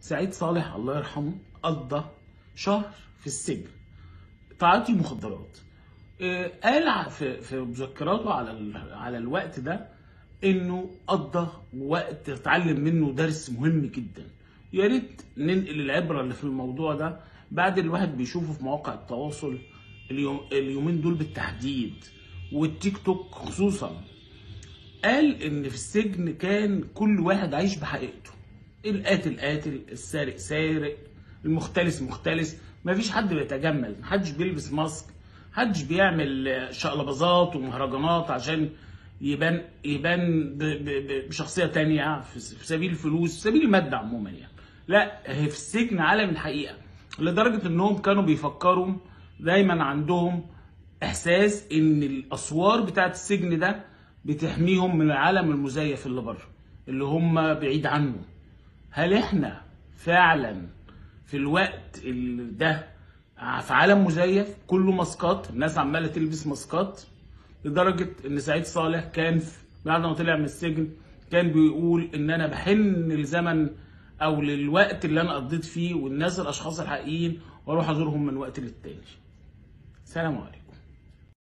سعيد صالح الله يرحمه قضى شهر في السجن تعاطي مخدرات آه، قال ع- في في مذكراته على ال- على الوقت ده انه قضى وقت اتعلم منه درس مهم جدا يا ريت ننقل العبره اللي في الموضوع ده بعد الواحد بيشوفه في مواقع التواصل اليوم اليومين دول بالتحديد والتيك توك خصوصا قال ان في السجن كان كل واحد عايش بحقيقته القاتل قاتل السارق سارق المختلس مختلس مفيش حد بيتجمل محدش بيلبس ماسك محدش بيعمل آه، شقلباظات ومهرجانات عشان يبان يبان ب- ب- ب- بشخصيه تانية في س- في سبيل الفلوس في سبيل الماده عموما يعني لا هي في السجن عالم الحقيقه لدرجه انهم كانوا بيفكروا دايما عندهم احساس ان الاسوار بتاعت السجن ده بتحميهم من العالم المزيف اللي بره اللي هم بعيد عنه هل احنا فعلا في الوقت اللي ده في عالم مزيف كله ماسكات الناس عماله تلبس ماسكات لدرجه ان سعيد صالح كان في- بعد ما طلع من السجن كان بيقول ان انا بحن للزمن او للوقت اللي انا قضيت فيه والناس الاشخاص الحقيقيين واروح ازورهم من وقت للتاني سلام عليكم